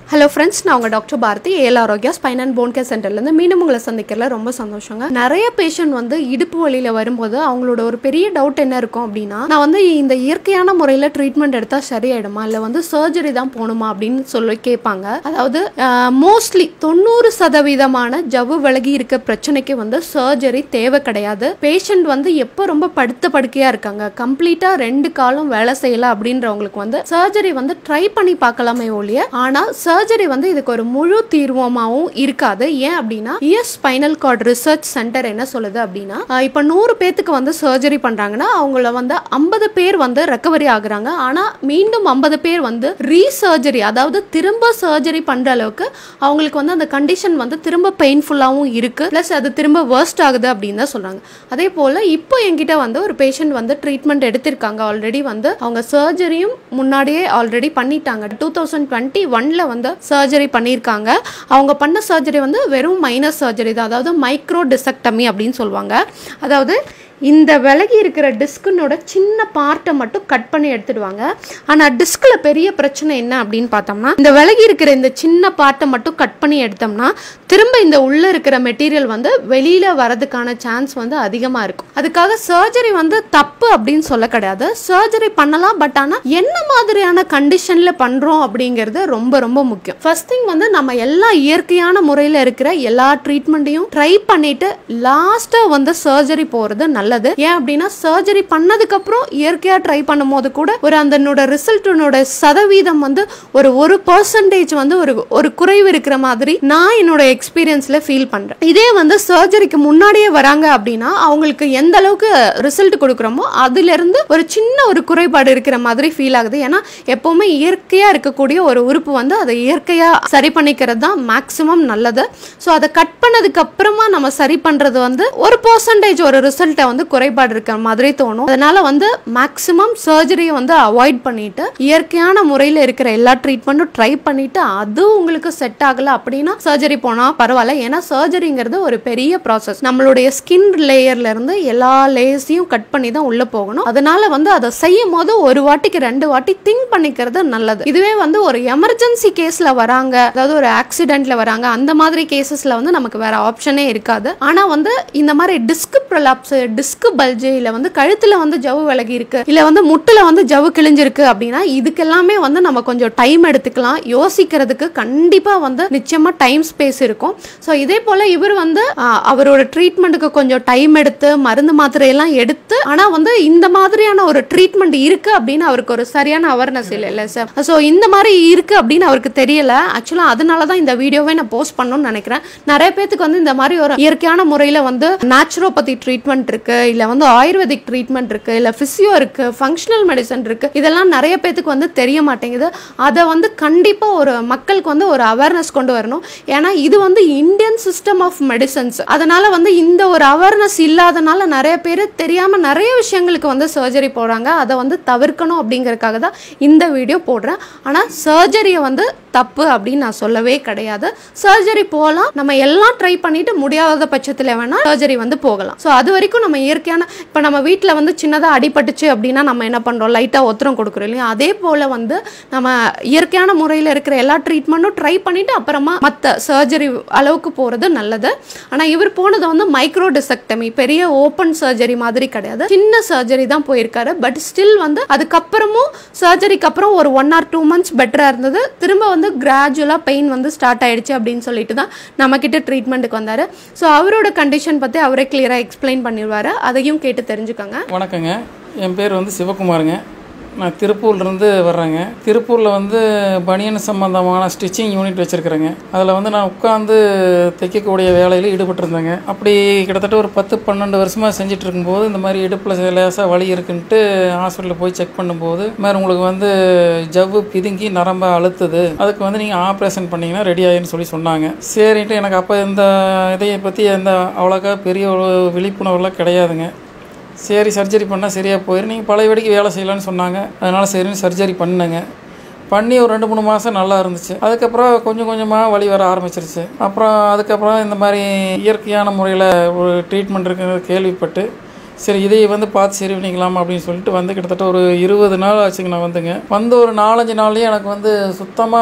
hello friends நான் உங்கள் doctor Bharathi ஏல் Arogya spine and bone care சென்டர்லேருந்து மீண்டும் உங்களை சந்திக்கிறதுல ரொம்ப சந்தோஷங்க நிறைய பேஷண்ட் வந்து இடுப்பு வலியில் வரும்போது அவங்களோட ஒரு பெரிய டவுட் என்ன இருக்கும் அப்படின்னா நான் வந்து இந்த இயற்கையான முறையில் ட்ரீட்மெண்ட் எடுத்தால் சரியாயிடுமா இல்லை வந்து சர்ஜரி தான் போகணுமா அப்படின்னு சொல்லி கேட்பாங்க அதாவது மோஸ்ட்லி தொண்ணூறு சதவீதமான ஜவ்வு விலகி இருக்க பிரச்சனைக்கு வந்து சர்ஜரி தேவை கிடையாது பேஷண்ட் வந்து எப்போ ரொம்ப படுத்த படுக்கையாக இருக்காங்க கம்ப்ளீட்டாக ரெண்டு காலம் வேலை செய்யல அப்படின்றவங்களுக்கு வந்து சர்ஜரி வந்து ட்ரை பண்ணி பார்க்கலாமே ஒழிய ஆனால் சர்ஜரி வந்து இதுக்கு ஒரு முழு தீர்வமாகவும் இருக்காது ஏன் அப்படின்னா ES spinal cord research centre என்ன சொல்லுது அப்படின்னா ஆஹ் இப்போ நூறு பேத்துக்கு வந்து சர்ஜரி பண்றாங்கன்னா அவங்கள வந்து ஐம்பது பேர் வந்து ரெக்கவரி ஆகுறாங்க ஆனா மீண்டும் ஐம்பது பேர் வந்து ரீசர்ஜரி அதாவது திரும்ப சர்ஜரி பண்ற அளவுக்கு அவங்களுக்கு வந்து அந்த கண்டிஷன் வந்து திரும்ப பெயின்ஃபுல்லாகவும் இருக்கு ப்ளஸ் அது திரும்ப வேர்ஸ்ட் ஆகுது அப்படின்னு தான் சொல்றாங்க அதே போல இப்போ என்கிட்ட வந்து ஒரு பேஷண்ட் வந்து ட்ரீட்மெண்ட் எடுத்திருக்காங்க ஆல்ரெடி வந்து அவங்க சர்ஜரியும் முன்னாடியே ஆல்ரெடி பண்ணிட்டாங்க டூ தௌசண்ட் டுவெண்ட்டி ஒன்ல வந்து சர்ஜரி பண்ணியிருக்காங்க அவங்க பண்ண சர்ஜரி வந்து வெறும் மைனர் சர்ஜரி தான் அதாவது மைக்ரோ டிசெக்டமி அப்படின்னு சொல்லுவாங்க அதாவது இந்த விலகி இருக்கிற டிஸ்கினோட சின்ன பார்ட்டை மட்டும் கட் பண்ணி எடுத்துடுவாங்க ஆனால் டிஸ்கில் பெரிய பிரச்சனை என்ன அப்படின்னு பார்த்தோம்னா இந்த விலகி இருக்கிற இந்த சின்ன பார்ட்டை மட்டும் கட் பண்ணி எடுத்தோம்னா திரும்ப இந்த உள்ள இருக்கிற மெட்டீரியல் வந்து வெளியில வரதுக்கான சான்ஸ் வந்து அதிகமாக இருக்கும் அதுக்காக சர்ஜரி வந்து தப்பு அப்படின்னு சொல்ல கிடையாது சர்ஜரி பண்ணலாம் பட் ஆனால் என்ன மாதிரியான கண்டிஷன்ல பண்றோம் அப்படிங்கிறது ரொம்ப ரொம்ப முக்கியம் ஃபர்ஸ்ட் திங் வந்து நம்ம எல்லா இயற்கையான முறையில் இருக்கிற எல்லா ட்ரீட்மெண்ட்டையும் ட்ரை பண்ணிட்டு லாஸ்டா வந்து சர்ஜரி போறது நல்லது ஏன் அப்படின்னா சர்ஜரி பண்ணதுக்கு அப்புறம் இயற்கையா ட்ரை பண்ணும்போது கூட ஒரு அந்த ரிசல்ட்டினோட சதவீதம் வந்து ஒரு ஒரு பர்சன்டேஜ் வந்து ஒரு ஒரு குறைவு இருக்கிற மாதிரி நான் என்னோட எக்ஸ்பீரியன்ஸ்ல ஃபீல் பண்றேன் இதே வந்து சர்ஜரிக்கு முன்னாடியே வராங்க அப்படின்னா அவங்களுக்கு எந்த அளவுக்கு ரிசல்ட் கொடுக்குறோமோ அதுல இருந்து ஒரு சின்ன ஒரு குறைபாடு இருக்கிற மாதிரி ஃபீல் ஆகுது ஏன்னா எப்பவுமே இயற்கையா இருக்கக்கூடிய ஒரு உறுப்பு வந்து அதை இயற்கையா சரி பண்ணிக்கிறது தான் மேக்சிமம் நல்லது ஸோ அதை கட் பண்ணதுக்கு அப்புறமா நம்ம சரி பண்றது வந்து ஒரு பர்சன்டேஜ் ஒரு ரிசல்ட்டை வந்து குறைபாடு இருக்கிற மாதிரி தோணும் அதனால வந்து மேக்சிமம் சர்ஜரியை வந்து அவாய்ட் பண்ணிட்டு இயற்கையான முறையில் இருக்கிற எல்லா ட்ரீட்மெண்ட்டும் ட்ரை பண்ணிட்டு அது உங்களுக்கு செட் ஆகல அப்படின்னா சர்ஜரி போனா பரவாயில்ல ஏன்னா சர்ஜரிங்கிறது ஒரு பெரிய ப்ராசஸ் நம்மளுடைய ஸ்கின் லேயர்ல இருந்து எல்லா லேயர்ஸையும் கட் பண்ணி தான் உள்ள போகணும் அதனால வந்து அதை செய்யும் போது ஒரு வாட்டிக்கு ரெண்டு வாட்டி திங்க் பண்ணிக்கிறது நல்லது இதுவே வந்து ஒரு எமர்ஜென்சி கேஸ்ல வராங்க அதாவது ஒரு ஆக்சிடென்ட்ல வராங்க அந்த மாதிரி கேசஸ்ல வந்து நமக்கு வேற ஆப்ஷனே இருக்காது ஆனா வந்து இந்த மாதிரி டிஸ்க் ப்ரொலாப்ஸ் டிஸ்க் பல்ஜ் இல்ல வந்து கழுத்துல வந்து ஜவ்வு விலகி இருக்கு இல்ல வந்து முட்டுல வந்து ஜவ்வு கிழிஞ்சிருக்கு அப்படின்னா இதுக்கெல்லாமே வந்து நம்ம கொஞ்சம் டைம் எடுத்துக்கலாம் யோசிக்கிறதுக்கு கண்டிப்பா வந்து நிச்சயமா டைம் ஸ்பேஸ் இருக்கும் ஸோ இதே போல இவர் வந்து ஆ, அவரோட ட்ரீட்மெண்ட்டுக்கு கொஞ்சம் டைம் எடுத்து மருந்து மாத்திரை எல்லாம் எடுத்து ஆனா வந்து இந்த மாதிரியான ஒரு ட்ரீட்மெண்ட் இருக்கு அப்படின்னு அவருக்கு ஒரு சரியான அவேர்னஸ் இல்லை இல்லை சார் ஸோ இந்த மாதிரி இருக்கு அப்படின்னு அவருக்கு தெரியல ஆக்சுவலாக அதனால தான் இந்த வீடியோவை நான் போஸ்ட் பண்ணணும்னு நினைக்கிறேன் நிறைய பேத்துக்கு வந்து இந்த மாதிரி ஒரு இயற்கையான முறையில் வந்து நேச்சுரோபதி ட்ரீட்மெண்ட் இருக்கு இல்லை வந்து ஆயுர்வேதிக் ட்ரீட்மெண்ட் இருக்கு இல்லை ஃபிசியோ இருக்கு ஃபங்க்ஷனல் மெடிசன் இருக்கு இதெல்லாம் நிறைய பேத்துக்கு வந்து தெரிய மாட்டேங்குது அதை வந்து கண்டிப்பாக ஒரு மக்களுக்கு வந்து ஒரு அவேர்னஸ் கொண்டு வரணும் ஏன்னா இது வந்து இந்தியன் சிஸ்டம் ஆஃப் மெடிசன்ஸ் அதனால வந்து இந்த ஒரு அவேர்னஸ் இல்லாதனால நிறைய பேர் தெரியாம நிறைய விஷயங்களுக்கு வந்து சர்ஜரி போறாங்க அதை வந்து தவிர்க்கணும் அப்படிங்கறதுக்காக தான் இந்த வீடியோ போடுறேன் ஆனா சர்ஜரியை வந்து தப்பு அப்படின்னு நான் சொல்லவே கிடையாது சர்ஜரி போகலாம் நம்ம எல்லாம் ட்ரை பண்ணிட்டு முடியாத பட்சத்தில் வேணா சர்ஜரி வந்து போகலாம் ஸோ அது வரைக்கும் நம்ம இயற்கையான இப்போ நம்ம வீட்டில் வந்து சின்னதாக அடிபட்டுச்சு அப்படின்னா நம்ம என்ன பண்ணுறோம் லைட்டாக ஒத்தரம் கொடுக்குறோம் இல்லையா அதே போல் வந்து நம்ம இயற்கையான முறையில் இருக்கிற எல்லா ட்ரீட்மெண்ட்டும் ட்ரை பண்ணிட்டு அப்புறமா மற்ற சர்ஜரி அளவுக்கு போகிறது நல்லது ஆனால் இவர் போனது வந்து மைக்ரோ டிசெக்டமி பெரிய ஓப்பன் சர்ஜரி மாதிரி கிடையாது சின்ன சர்ஜரி தான் போயிருக்காரு பட் ஸ்டில் வந்து அதுக்கப்புறமும் சர்ஜரிக்கு அப்புறம் ஒரு ஒன் ஆர் டூ மந்த்ஸ் பெட்டராக இருந்தது திரும்ப வந்து கிராஜுவலாக பெயின் வந்து ஸ்டார்ட் ஆயிடுச்சு அப்படின்னு சொல்லிட்டு தான் நம்மக்கிட்ட ட்ரீட்மெண்ட்டுக்கு வந்தார் ஸோ அவரோட கண்டிஷன் பற்றி அவரே கிளியராக எக்ஸ்பிளைன் பண்ணிடுவார் அதையும் கேட்டு தெரிஞ்சுக்கோங்க வணக்கங்க என் பேர் வந்து சிவகுமாருங்க நான் திருப்பூர்லேருந்து வர்றேங்க திருப்பூரில் வந்து பனியன் சம்பந்தமான ஸ்டிச்சிங் யூனிட் வச்சுருக்கிறேங்க அதில் வந்து நான் உட்காந்து தைக்கக்கூடிய வேலையில் ஈடுபட்டிருந்தேங்க அப்படி கிட்டத்தட்ட ஒரு பத்து பன்னெண்டு வருஷமாக செஞ்சுட்டு இருக்கும்போது இந்த மாதிரி இடுப்பில் லேசாக வலி இருக்குன்ட்டு ஹாஸ்பிட்டலில் போய் செக் பண்ணும்போது இந்த மாதிரி உங்களுக்கு வந்து ஜவ்வு பிதுங்கி நரம்ப அழுத்துது அதுக்கு வந்து நீங்கள் ஆப்ரேஷன் பண்ணிங்கன்னா ரெடி ஆகின்னு சொல்லி சொன்னாங்க சரின்ட்டு எனக்கு அப்போ இந்த இதையை பற்றி எந்த அவ்வளோக்கா பெரிய ஒரு விழிப்புணர்வுலாம் கிடையாதுங்க சரி சர்ஜரி பண்ணால் சரியாக போயிடும் நீங்கள் பழையபடிக்கு வேலை செய்யலாம்னு சொன்னாங்க அதனால் சரின்னு சர்ஜரி பண்ணேங்க பண்ணி ஒரு ரெண்டு மூணு மாதம் நல்லா இருந்துச்சு அதுக்கப்புறம் கொஞ்சம் கொஞ்சமாக வலி வர ஆரம்பிச்சிருச்சு அப்புறம் அதுக்கப்புறம் இந்த மாதிரி இயற்கையான முறையில் ஒரு ட்ரீட்மெண்ட் இருக்குன்னு கேள்விப்பட்டு சரி இதை வந்து பார்த்து சரி பண்ணிக்கலாம் அப்படின்னு சொல்லிட்டு வந்து கிட்டத்தட்ட ஒரு இருபது நாள் ஆச்சுங்க நான் வந்துங்க வந்து ஒரு நாலஞ்சு நாள்லேயே எனக்கு வந்து சுத்தமாகவே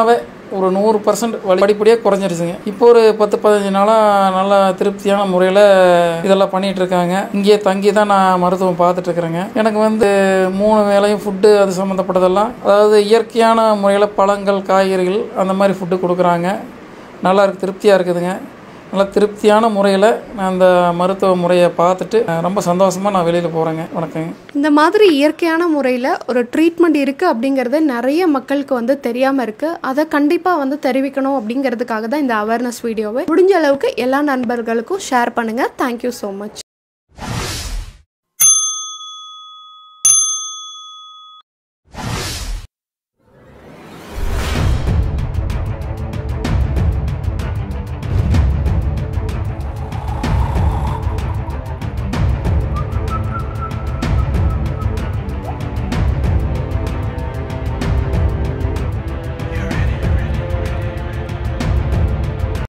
ஒரு நூறு பர்சன்ட் படிப்படியாக குறைஞ்சிருச்சுங்க இப்போ ஒரு பத்து பதினஞ்சு நாளாக நல்லா திருப்தியான முறையில் இதெல்லாம் பண்ணிகிட்டு இருக்காங்க இங்கேயே தங்கி தான் நான் மருத்துவம் பார்த்துட்டு இருக்கிறேங்க எனக்கு வந்து மூணு வேளையும் ஃபுட்டு அது சம்மந்தப்பட்டதெல்லாம் அதாவது இயற்கையான முறையில் பழங்கள் காய்கறிகள் அந்த மாதிரி ஃபுட்டு கொடுக்குறாங்க நல்லா இருக்கு திருப்தியாக இருக்குதுங்க நல்லா திருப்தியான முறையில் நான் அந்த மருத்துவ முறையை பார்த்துட்டு அஹ், ரொம்ப சந்தோஷமாக நான் வெளியில் போகிறேங்க வணக்கங்க இந்த மாதிரி இயற்கையான முறையில் ஒரு ட்ரீட்மெண்ட் இருக்குது அப்படிங்கிறது நிறைய மக்களுக்கு வந்து தெரியாமல் இருக்குது அதை கண்டிப்பாக வந்து தெரிவிக்கணும் அப்படிங்கிறதுக்காக தான் இந்த அவேர்னஸ் வீடியோவை முடிஞ்ச அளவுக்கு எல்லா நண்பர்களுக்கும் ஷேர் பண்ணுங்கள் தேங்க்யூ ஸோ மச்